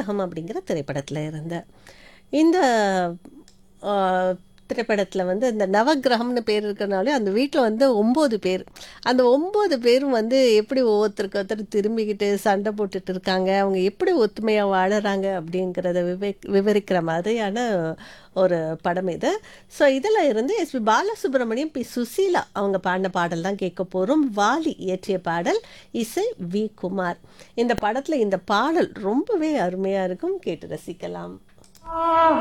நவக்கிரகம் அப்படிங்கிற திரைப்படத்தில் இருந்த இந்த திரைப்படத்தில் வந்து இந்த நவக்கிரகம்னு பேர் இருக்கிறனாலே அந்த வீட்டில் வந்து ஒம்பது பேர் அந்த ஒம்பது பேரும் வந்து எப்படி ஒவ்வொருத்தருக்கு ஒருத்தர் திரும்பிக்கிட்டு சண்டை போட்டுட்டு இருக்காங்க அவங்க எப்படி ஒத்துமையாக வாழறாங்க அப்படிங்கிறத விவே விவரிக்கிற மாதிரியான ஒரு படம் இது ஸோ இதில் இருந்து எஸ்பி பாலசுப்ரமணியம் பி சுசீலா அவங்க பாடின பாடல் தான் கேட்க போகிறோம் வாலி இயற்றிய பாடல் இசை வி குமார் இந்த படத்தில் இந்த பாடல் ரொம்பவே அருமையாக இருக்கும் கேட்டு ரசிக்கலாம்